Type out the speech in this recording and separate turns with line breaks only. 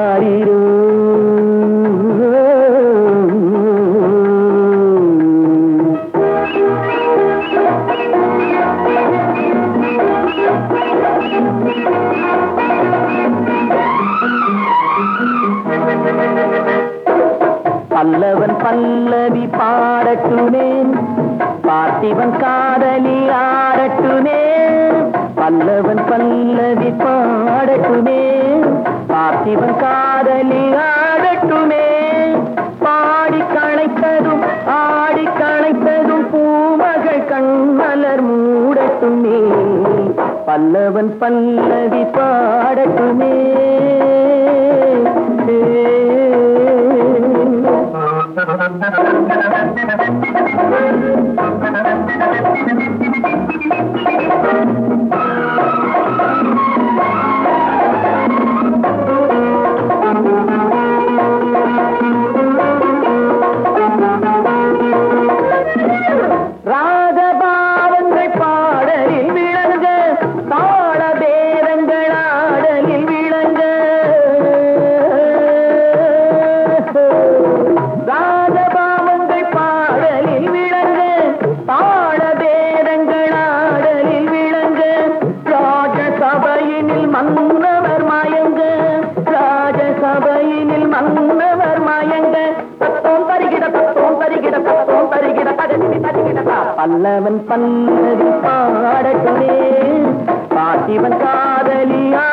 ஹரிரோ பல்லவன் பல்லவி பாடட்டுமே பார்த்திவன் காதலி ஆடட்டுமே பல்லவன் பல்லவி பாடட்டுமே பார்த்திவன் காதலி ஆடட்டுமே பாடி களைத்ததும் ஆடி களைத்ததும் பூமகள் கண்மலர் மூடட்டுமே பல்லவன் பல்லவி பாடட்டுமே ராகபாவங்கள் பாடலில் விளங்க தாள பேரங்கள் ஆடலில் விளங்க ராகபாவங்கள் பாடலில் விளங்க தாள பேரங்கள் ஆடலில் விளங்க ராஜசபையினில் மன்னவர் மயங்க ராஜசபையினில் மன்னவர் மயங்க தத்தோம் தருகிட தத்தோம் தருகிட தத்தோம் தருகிட தகதிமி தருகிடதா பல்லவன் பல்லவி பாடட்டுமே பாட்டிவன் காதலியா